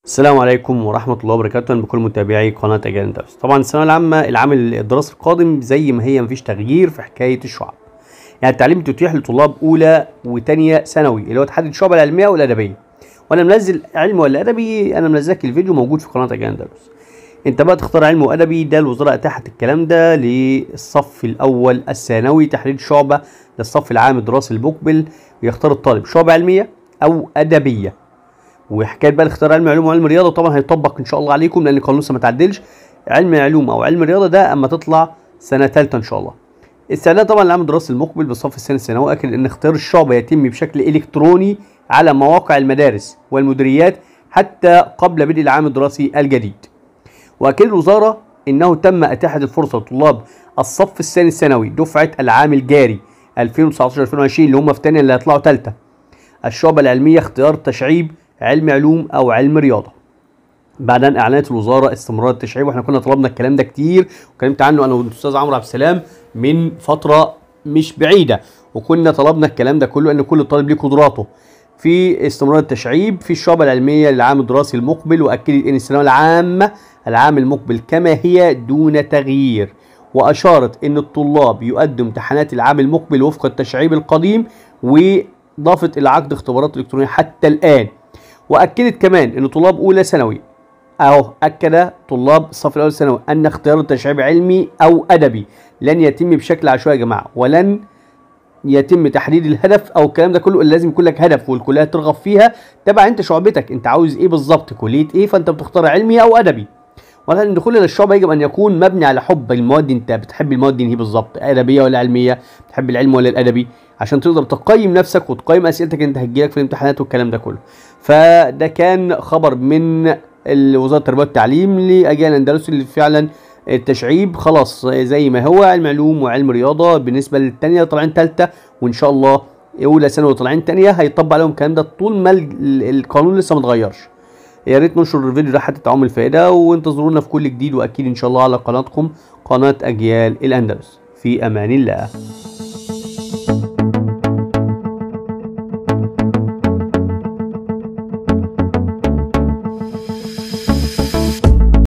السلام عليكم ورحمة الله وبركاته أهلا بكل متابعي قناة أجيال درس طبعا الثانوية العامة العام الدراسي القادم زي ما هي مفيش تغيير في حكاية الشعب يعني التعليم بتتيح لطلاب أولى وتانية ثانوي اللي هو تحدد الشعب العلمية والأدبية وأنا منزل علم ولا أدبي أنا منزلك الفيديو موجود في قناة أجيال درس أنت بقى تختار علم وأدبي ده الوزارة أتاحت الكلام ده للصف الأول الثانوي تحديد شعبة للصف العام الدراسي المقبل ويختار الطالب شعبة علمية أو أدبية وحكايه بقى الاختيار علم علوم وعلم رياضه طبعا هيطبق ان شاء الله عليكم لان القانون لسه ما تعدلش علم علوم او علم رياضه ده اما تطلع سنه ثالثه ان شاء الله استعداد طبعا لعام الدراسي المقبل بالصف الثاني الثانوي اكد ان اختيار الشعبه يتم بشكل الكتروني على مواقع المدارس والمديريات حتى قبل بدء العام الدراسي الجديد واكد الوزاره انه تم اتاحه الفرصه لطلاب الصف الثاني الثانوي دفعه العام الجاري 2019 2020 اللي هم في ثانيه اللي هيطلعوا ثالثه الشعبه العلميه اختيار تشعيب علم علوم او علم رياضه بعد ان اعلنت الوزاره استمرار التشعيب واحنا كنا طلبنا الكلام ده كتير وكلمت عنه انا والاستاذ عمرو عبد السلام من فتره مش بعيده وكنا طلبنا الكلام ده كله ان كل طالب ليه قدراته في استمرار التشعيب في الشعبة العلمية للعام الدراسي المقبل وأكدت أن الثانوية العامة العام المقبل كما هي دون تغيير وأشارت أن الطلاب يؤدوا امتحانات العام المقبل وفق التشعيب القديم وضافت إلى عقد اختبارات إلكترونية حتى الآن واكدت كمان ان طلاب اولى ثانوي اهو اكد طلاب الصف الاول ثانوي ان اختيار التشعيب علمي او ادبي لن يتم بشكل عشوائي يا جماعه ولن يتم تحديد الهدف او الكلام ده كله لازم يكون لك هدف والكليه ترغب فيها تبع انت شعبتك انت عاوز ايه بالظبط كليه ايه فانت بتختار علمي او ادبي ولكن الدخول الى الشعب يجب ان يكون مبني على حب المواد انت بتحب المواد دي بالظبط ادبيه ولا علميه بتحب العلم ولا الادبي عشان تقدر تقيم نفسك وتقيم اسئلتك انت هتجيلك في الامتحانات والكلام ده كله فده كان خبر من وزاره التربيه والتعليم لاجيال الاندلس اللي فعلا التشعيب خلاص زي ما هو علم علوم وعلم رياضه بالنسبه للثانيه طالعين ثالثه وان شاء الله اولى ثانوي طالعين ثانيه هيطبق عليهم الكلام ده طول ما القانون لسه ما اتغيرش يا ريت ننشر الفيديو ده حتى تعم الفائده وانتظرونا في كل جديد واكيد ان شاء الله على قناتكم قناه اجيال الاندلس في امان الله